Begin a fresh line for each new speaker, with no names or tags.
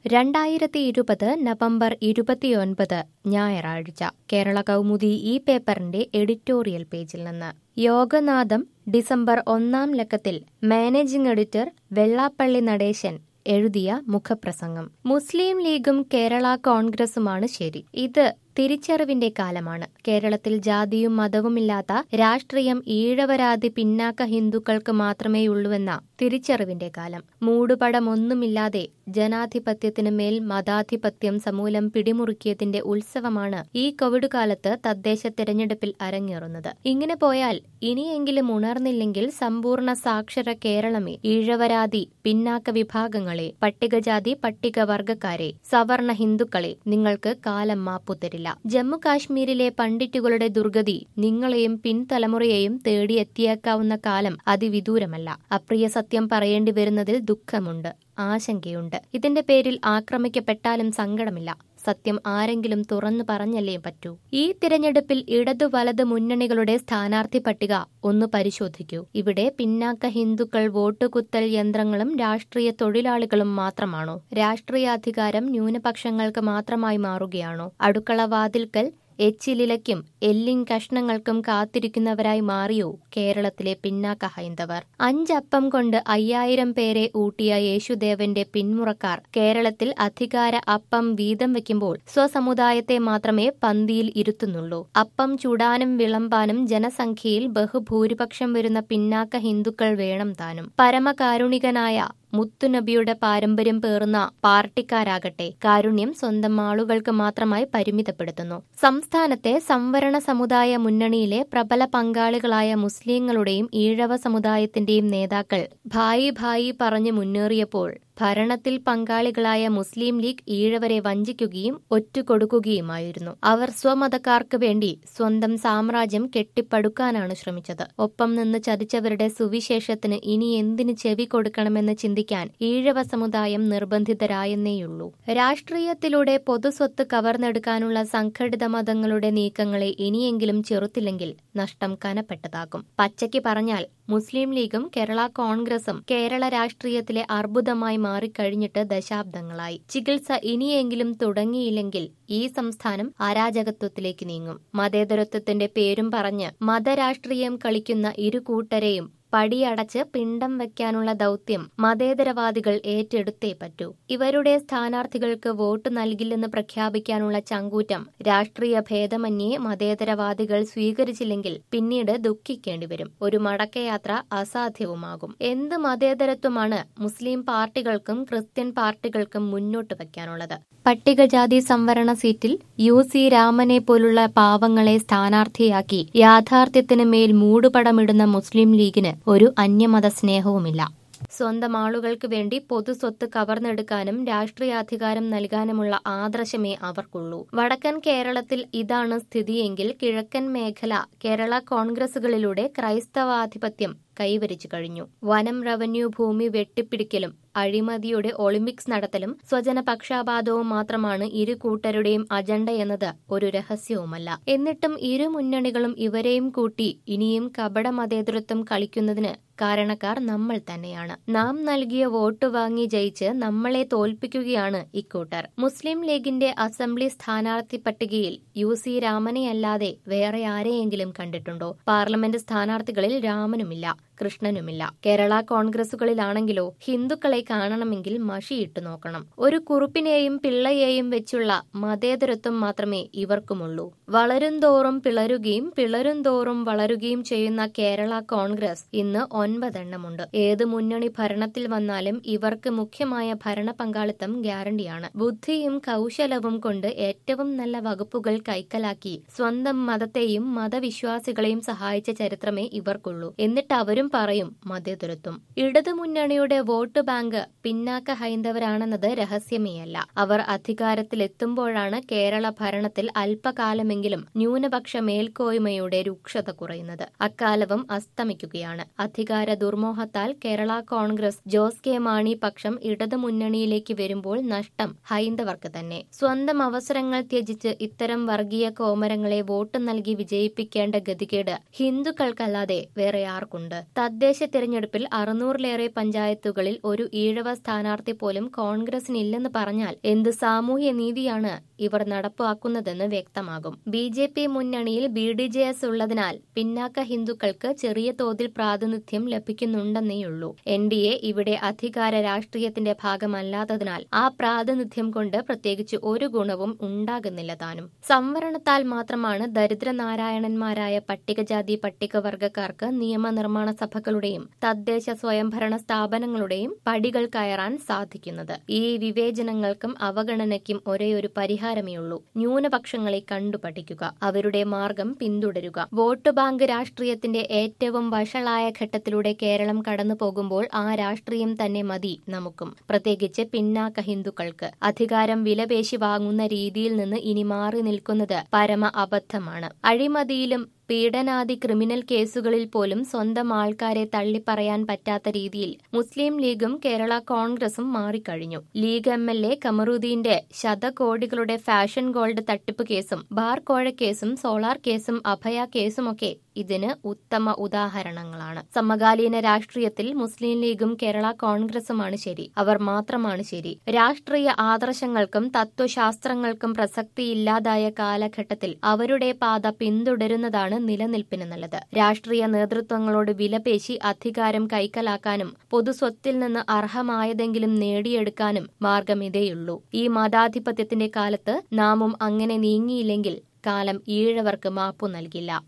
രണ്ടായിരത്തി ഇരുപത് നവംബർ ഇരുപത്തിയൊൻപത് ഞായറാഴ്ച കേരള കൗമുദി ഈ പേപ്പറിന്റെ എഡിറ്റോറിയൽ പേജിൽ നിന്ന് യോഗനാഥം ഡിസംബർ ഒന്നാം ലക്കത്തിൽ മാനേജിംഗ് എഡിറ്റർ വെള്ളാപ്പള്ളി നടേശൻ എഴുതിയ മുഖപ്രസംഗം മുസ്ലിം ലീഗും കേരള കോൺഗ്രസുമാണ് ശരി ഇത് തിരിച്ചറിവിന്റെ കാലമാണ് കേരളത്തിൽ ജാതിയും മതവുമില്ലാത്ത രാഷ്ട്രീയം ഈഴവരാതി പിന്നാക്ക ഹിന്ദുക്കൾക്ക് മാത്രമേയുള്ളൂവെന്ന തിരിച്ചറിവിന്റെ കാലം മൂടുപടമൊന്നുമില്ലാതെ ജനാധിപത്യത്തിനു മേൽ മതാധിപത്യം സമൂലം പിടിമുറുക്കിയതിന്റെ ഉത്സവമാണ് ഈ കോവിഡ് കാലത്ത് തദ്ദേശ തെരഞ്ഞെടുപ്പിൽ അരങ്ങേറുന്നത് ഇങ്ങനെ പോയാൽ ഇനിയെങ്കിലും ഉണർന്നില്ലെങ്കിൽ സമ്പൂർണ്ണ സാക്ഷര കേരളമേ ഈഴവരാതി പിന്നാക്ക വിഭാഗങ്ങളെ പട്ടികജാതി പട്ടികവർഗക്കാരെ സവർണ ഹിന്ദുക്കളെ നിങ്ങൾക്ക് കാലം മാപ്പുതരില്ല ജമ്മു കാശ്മീരിലെ പണ്ഡിറ്റുകളുടെ ദുർഗതി നിങ്ങളെയും പിൻതലമുറയെയും തേടിയെത്തിയേക്കാവുന്ന കാലം അതിവിദൂരമല്ല അപ്രിയ സത്യം പറയേണ്ടി വരുന്നതിൽ ദുഃഖമുണ്ട് ആശങ്കയുണ്ട് ഇതിന്റെ പേരിൽ ആക്രമിക്കപ്പെട്ടാലും സങ്കടമില്ല സത്യം ആരെങ്കിലും തുറന്നു പറഞ്ഞല്ലേ പറ്റൂ ഈ തിരഞ്ഞെടുപ്പിൽ ഇടതു വലത് മുന്നണികളുടെ സ്ഥാനാർത്ഥി പട്ടിക ഒന്ന് പരിശോധിക്കൂ ഇവിടെ പിന്നാക്ക ഹിന്ദുക്കൾ വോട്ടുകുത്തൽ യന്ത്രങ്ങളും രാഷ്ട്രീയ തൊഴിലാളികളും മാത്രമാണോ രാഷ്ട്രീയാധികാരം ന്യൂനപക്ഷങ്ങൾക്ക് മാത്രമായി മാറുകയാണോ അടുക്കള വാതിൽക്കൽ എച്ചിലിലയ്ക്കും എല്ലിൻ കഷ്ണങ്ങൾക്കും കാത്തിരിക്കുന്നവരായി മാറിയോ കേരളത്തിലെ പിന്നാക്ക ഹൈന്ദവർ അഞ്ചപ്പം കൊണ്ട് അയ്യായിരം പേരെ ഊട്ടിയ യേശുദേവന്റെ പിന്മുറക്കാർ കേരളത്തിൽ അധികാര അപ്പം വീതം വെക്കുമ്പോൾ സ്വസമുദായത്തെ മാത്രമേ പന്തിയിൽ ഇരുത്തുന്നുള്ളൂ അപ്പം ചുടാനും വിളമ്പാനും ജനസംഖ്യയിൽ ബഹുഭൂരിപക്ഷം വരുന്ന പിന്നാക്ക ഹിന്ദുക്കൾ വേണം താനും പരമകാരുണികനായ മുത്തുനബിയുടെ പാരമ്പര്യം പേറുന്ന പാർട്ടിക്കാരാകട്ടെ കാരുണ്യം സ്വന്തം ആളുകൾക്ക് മാത്രമായി പരിമിതപ്പെടുത്തുന്നു സംസ്ഥാനത്തെ സംവരണ സമുദായ മുന്നണിയിലെ പ്രബല പങ്കാളികളായ മുസ്ലിങ്ങളുടെയും ഈഴവ സമുദായത്തിന്റെയും നേതാക്കൾ ഭായി ഭായി പറഞ്ഞു മുന്നേറിയപ്പോൾ ഭരണത്തിൽ പങ്കാളികളായ മുസ്ലിം ലീഗ് ഈഴവരെ വഞ്ചിക്കുകയും ഒറ്റുകൊടുക്കുകയുമായിരുന്നു അവർ സ്വമതക്കാർക്ക് വേണ്ടി സ്വന്തം സാമ്രാജ്യം കെട്ടിപ്പടുക്കാനാണ് ശ്രമിച്ചത് ഒപ്പം നിന്ന് ചതിച്ചവരുടെ സുവിശേഷത്തിന് ഇനി എന്തിന് ചെവി കൊടുക്കണമെന്ന് ചിന്തിക്കാൻ ഈഴവ സമുദായം നിർബന്ധിതരായെന്നേയുള്ളൂ രാഷ്ട്രീയത്തിലൂടെ പൊതുസ്വത്ത് കവർന്നെടുക്കാനുള്ള സംഘടിത മതങ്ങളുടെ നീക്കങ്ങളെ ഇനിയെങ്കിലും ചെറുത്തില്ലെങ്കിൽ നഷ്ടം കനപ്പെട്ടതാകും പച്ചയ്ക്ക് പറഞ്ഞാൽ മുസ്ലിം ലീഗും കേരള കോൺഗ്രസും കേരള രാഷ്ട്രീയത്തിലെ അർബുദമായി മാറിക്കഴിഞ്ഞിട്ട് ദശാബ്ദങ്ങളായി ചികിത്സ ഇനിയെങ്കിലും തുടങ്ങിയില്ലെങ്കിൽ ഈ സംസ്ഥാനം അരാജകത്വത്തിലേക്ക് നീങ്ങും മതേതരത്വത്തിന്റെ പേരും പറഞ്ഞ് മതരാഷ്ട്രീയം കളിക്കുന്ന ഇരു കൂട്ടരെയും പടിയടച്ച് പിണ്ടം വെക്കാനുള്ള ദൗത്യം മതേതരവാദികൾ ഏറ്റെടുത്തേ പറ്റൂ ഇവരുടെ സ്ഥാനാർത്ഥികൾക്ക് വോട്ട് നൽകില്ലെന്ന് പ്രഖ്യാപിക്കാനുള്ള ചങ്കൂറ്റം രാഷ്ട്രീയ ഭേദമന്യേ മതേതരവാദികൾ സ്വീകരിച്ചില്ലെങ്കിൽ പിന്നീട് ദുഃഖിക്കേണ്ടി വരും ഒരു മടക്കയാത്ര അസാധ്യവുമാകും എന്ത് മതേതരത്വമാണ് മുസ്ലിം പാർട്ടികൾക്കും ക്രിസ്ത്യൻ പാർട്ടികൾക്കും മുന്നോട്ട് വയ്ക്കാനുള്ളത് പട്ടികജാതി സംവരണ സീറ്റിൽ യു സി രാമനെ പോലുള്ള പാവങ്ങളെ സ്ഥാനാർത്ഥിയാക്കി യാഥാർത്ഥ്യത്തിന് മേൽ മൂടുപടമിടുന്ന മുസ്ലിം ലീഗിന് ഒരു അന്യമത സ്നേഹവുമില്ല സ്വന്തം ആളുകൾക്ക് വേണ്ടി പൊതുസ്വത്ത് കവർന്നെടുക്കാനും രാഷ്ട്രീയാധികാരം നൽകാനുമുള്ള ആദർശമേ അവർക്കുള്ളൂ വടക്കൻ കേരളത്തിൽ ഇതാണ് സ്ഥിതിയെങ്കിൽ കിഴക്കൻ മേഖല കേരള കോൺഗ്രസുകളിലൂടെ ക്രൈസ്തവാധിപത്യം കൈവരിച്ചു കഴിഞ്ഞു വനം റവന്യൂ ഭൂമി വെട്ടിപ്പിടിക്കലും അഴിമതിയുടെ ഒളിമ്പിക്സ് നടത്തലും സ്വജന പക്ഷാപാതവും മാത്രമാണ് ഇരു കൂട്ടരുടെയും അജണ്ട എന്നത് ഒരു രഹസ്യവുമല്ല എന്നിട്ടും ഇരു മുന്നണികളും ഇവരെയും കൂട്ടി ഇനിയും കപട മതേതരത്വം കളിക്കുന്നതിന് കാരണക്കാർ നമ്മൾ തന്നെയാണ് നാം നൽകിയ വോട്ട് വാങ്ങി ജയിച്ച് നമ്മളെ തോൽപ്പിക്കുകയാണ് ഇക്കൂട്ടർ മുസ്ലിം ലീഗിന്റെ അസംബ്ലി സ്ഥാനാർത്ഥി പട്ടികയിൽ യു സി രാമനെയല്ലാതെ വേറെ ആരെയെങ്കിലും കണ്ടിട്ടുണ്ടോ പാർലമെന്റ് സ്ഥാനാർത്ഥികളിൽ രാമനുമില്ല കൃഷ്ണനുമില്ല കേരള കോൺഗ്രസുകളിലാണെങ്കിലോ ഹിന്ദുക്കളെ കാണണമെങ്കിൽ മഷിയിട്ട് നോക്കണം ഒരു കുറുപ്പിനെയും പിള്ളയെയും വെച്ചുള്ള മതേതരത്വം മാത്രമേ ഇവർക്കുമുള്ളൂ വളരുംതോറും പിളരുകയും പിളരുംതോറും വളരുകയും ചെയ്യുന്ന കേരള കോൺഗ്രസ് ഇന്ന് ഒൻപതെണ്ണമുണ്ട് ഏത് മുന്നണി ഭരണത്തിൽ വന്നാലും ഇവർക്ക് മുഖ്യമായ ഭരണ പങ്കാളിത്തം ഗ്യാരണ്ടിയാണ് ബുദ്ധിയും കൗശലവും കൊണ്ട് ഏറ്റവും നല്ല വകുപ്പുകൾ കൈക്കലാക്കി സ്വന്തം മതത്തെയും മതവിശ്വാസികളെയും സഹായിച്ച ചരിത്രമേ ഇവർക്കുള്ളൂ എന്നിട്ട് അവരും പറയും മതേതരത്വം ഇടതുമുന്നണിയുടെ വോട്ട് ബാങ്ക് പിന്നാക്ക ഹൈന്ദവരാണെന്നത് രഹസ്യമേയല്ല അവർ അധികാരത്തിലെത്തുമ്പോഴാണ് കേരള ഭരണത്തിൽ അല്പകാലമെങ്കിലും ന്യൂനപക്ഷ മേൽക്കോയ്മയുടെ രൂക്ഷത കുറയുന്നത് അക്കാലവും അസ്തമിക്കുകയാണ് അധികാര ദുർമോഹത്താൽ Kerala Congress Jose K Mani പക്ഷം ഇടതുമുന്നണിയിലേക്ക് വരുമ്പോൾ നഷ്ടം ഹൈന്ദവർക്ക് തന്നെ സ്വന്തം അവസരങ്ങൾ ത്യജിച്ച് ഇത്തരം വർഗീയ കോമരങ്ങളെ വോട്ട് നൽകി വിജയിപ്പിക്കേണ്ട ഗതികേട് ഹിന്ദുക്കൾക്കല്ലാതെ വേറെ ആർക്കുണ്ട് തദ്ദേശ തിരഞ്ഞെടുപ്പിൽ അറുന്നൂറിലേറെ പഞ്ചായത്തുകളിൽ ഒരു ഈഴവ സ്ഥാനാർത്ഥി പോലും കോൺഗ്രസിനില്ലെന്ന് പറഞ്ഞാൽ എന്ത് സാമൂഹ്യ നീതിയാണ് ഇവർ നടപ്പാക്കുന്നതെന്ന് വ്യക്തമാകും ബി ജെ പി മുന്നണിയിൽ ബി ഡി ജെ എസ് ഉള്ളതിനാൽ പിന്നാക്ക ഹിന്ദുക്കൾക്ക് ചെറിയ തോതിൽ പ്രാതിനിധ്യം ലഭിക്കുന്നുണ്ടെന്നേയുള്ളൂ എൻ ഡി എ ഇവിടെ അധികാര രാഷ്ട്രീയത്തിന്റെ ഭാഗമല്ലാത്തതിനാൽ ആ പ്രാതിനിധ്യം കൊണ്ട് പ്രത്യേകിച്ച് ഒരു ഗുണവും ഉണ്ടാകുന്നില്ല താനും സംവരണത്താൽ മാത്രമാണ് ദരിദ്രനാരായണന്മാരായ പട്ടികജാതി പട്ടികവർഗക്കാർക്ക് നിയമനിർമ്മാണ സഭകളുടെയും തദ്ദേശ സ്വയംഭരണ സ്ഥാപനങ്ങളുടെയും പടികൾ കയറാൻ സാധിക്കുന്നത് ഈ വിവേചനങ്ങൾക്കും അവഗണനയ്ക്കും ഒരേയൊരു പരിഹാരമേയുള്ളൂ ന്യൂനപക്ഷങ്ങളെ കണ്ടു പഠിക്കുക അവരുടെ മാർഗം പിന്തുടരുക വോട്ട് ബാങ്ക് രാഷ്ട്രീയത്തിന്റെ ഏറ്റവും വഷളായ ഘട്ടത്തിലൂടെ കേരളം കടന്നു പോകുമ്പോൾ ആ രാഷ്ട്രീയം തന്നെ മതി നമുക്കും പ്രത്യേകിച്ച് പിന്നാക്ക ഹിന്ദുക്കൾക്ക് അധികാരം വിലപേശി വാങ്ങുന്ന രീതിയിൽ നിന്ന് ഇനി മാറി നിൽക്കുന്നത് പരമ അബദ്ധമാണ് അഴിമതിയിലും പീഡനാദി ക്രിമിനൽ കേസുകളിൽ പോലും സ്വന്തം ആൾക്കാരെ തള്ളിപ്പറയാൻ പറ്റാത്ത രീതിയിൽ മുസ്ലിം ലീഗും കേരള കോൺഗ്രസും മാറിക്കഴിഞ്ഞു ലീഗ് എം എൽ എ കമറുദ്ദീന്റെ ശതകോടികളുടെ ഫാഷൻ ഗോൾഡ് തട്ടിപ്പ് കേസും ബാർ കോഴ കേസും സോളാർ കേസും അഭയ കേസുമൊക്കെ ഇതിന് ഉത്തമ ഉദാഹരണങ്ങളാണ് സമകാലീന രാഷ്ട്രീയത്തിൽ മുസ്ലിം ലീഗും കേരള കോൺഗ്രസുമാണ് ശരി അവർ മാത്രമാണ് ശരി രാഷ്ട്രീയ ആദർശങ്ങൾക്കും തത്വശാസ്ത്രങ്ങൾക്കും പ്രസക്തിയില്ലാതായ കാലഘട്ടത്തിൽ അവരുടെ പാത പിന്തുടരുന്നതാണ് നിലനിൽപ്പിന് നല്ലത് രാഷ്ട്രീയ നേതൃത്വങ്ങളോട് വിലപേശി അധികാരം കൈക്കലാക്കാനും പൊതുസ്വത്തിൽ നിന്ന് അർഹമായതെങ്കിലും നേടിയെടുക്കാനും മാർഗം ഇതേയുള്ളൂ ഈ മതാധിപത്യത്തിന്റെ കാലത്ത് നാമും അങ്ങനെ നീങ്ങിയില്ലെങ്കിൽ കാലം ഈഴവർക്ക് മാപ്പു നൽകില്ല